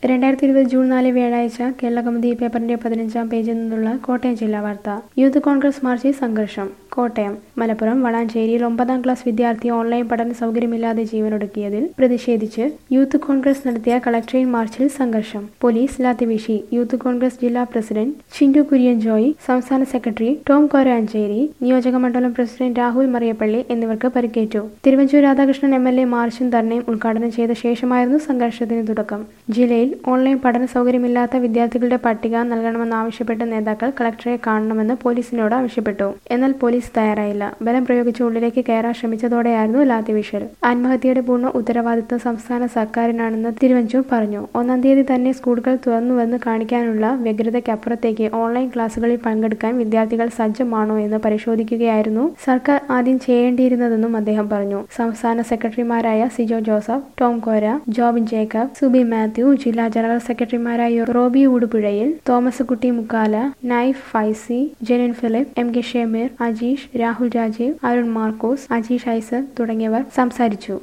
രണ്ടായിരത്തി ഇരുപത് ജൂൺ നാല് വ്യാഴാഴ്ച കേരള കൗമുദി പേപ്പറിന്റെ പതിനഞ്ചാം പേജിൽ നിന്നുള്ള കോട്ടയം ജില്ലാ വാർത്ത യൂത്ത് കോൺഗ്രസ് മാർച്ചിൽ സംഘർഷം കോട്ടയം മലപ്പുറം വളാഞ്ചേരിയിൽ ഒമ്പതാം ക്ലാസ് വിദ്യാർത്ഥി ഓൺലൈൻ പഠന സൗകര്യമില്ലാതെ ജീവനൊടുക്കിയതിൽ പ്രതിഷേധിച്ച് യൂത്ത് കോൺഗ്രസ് നടത്തിയ കളക്ട്രേറ്റ് മാർച്ചിൽ സംഘർഷം പോലീസ് ലാത്തിവീശി യൂത്ത് കോൺഗ്രസ് ജില്ലാ പ്രസിഡന്റ് ചിൻഡു കുര്യൻ ജോയ് സംസ്ഥാന സെക്രട്ടറി ടോം കോരാഞ്ചേരി നിയോജക മണ്ഡലം പ്രസിഡന്റ് രാഹുൽ മറിയപ്പള്ളി എന്നിവർക്ക് പരിക്കേറ്റു Thiruvanchoor Radhakrishnan M L A മാർച്ചും ധർണയും ഉദ്ഘാടനം ചെയ്ത ശേഷമായിരുന്നു സംഘർഷത്തിന് തുടക്കം ജില്ലയിൽ ഓൺലൈൻ പഠന സൗകര്യമില്ലാത്ത വിദ്യാർത്ഥികളുടെ പട്ടിക നൽകണമെന്നാവശ്യപ്പെട്ട് നേതാക്കൾ കളക്ടറെ കാണണമെന്ന് പോലീസിനോട് ആവശ്യപ്പെട്ടു എന്നാൽ പോലീസ് തയ്യാറായില്ല ബലം പ്രയോഗിച്ച് ഉള്ളിലേക്ക് കയറാൻ ശ്രമിച്ചതോടെയായിരുന്നു ലാത്തിവിഷൽ ആത്മഹത്യയുടെ പൂർണ്ണ ഉത്തരവാദിത്വം സംസ്ഥാന സർക്കാരിനാണെന്ന് തിരുവഞ്ചൂർ പറഞ്ഞു ഒന്നാം തീയതി തന്നെ സ്കൂളുകൾ തുറന്നുവെന്ന് കാണിക്കാനുള്ള വ്യഗ്രതയ്ക്കപ്പുറത്തേക്ക് ഓൺലൈൻ ക്ലാസുകളിൽ പങ്കെടുക്കാൻ വിദ്യാർത്ഥികൾ സജ്ജമാണോ എന്ന് പരിശോധിക്കുകയായിരുന്നു സർക്കാർ ആദ്യം ചെയ്യേണ്ടിയിരുന്നതെന്നും അദ്ദേഹം പറഞ്ഞു സംസ്ഥാന സെക്രട്ടറിമാരായ സിജോ ജോസഫ് ടോം കോര ജോബിൻ ജേക്കബ് സുബി മാത്യു ജില്ലാ ജനറൽ സെക്രട്ടറിമാരായ റോബി ഉടുപുഴയിൽ തോമസ് കുട്ടി മുക്കാല നൈഫ് ഫൈസി ജെനിൻ ഫിലിപ്പ് എം കെ ഷെമീർ അജീഷ് രാഹുൽ രാജീവ് അരുൺ മാർക്കോസ് അജീഷ് ഐസർ തുടങ്ങിയവർ സംസാരിച്ചു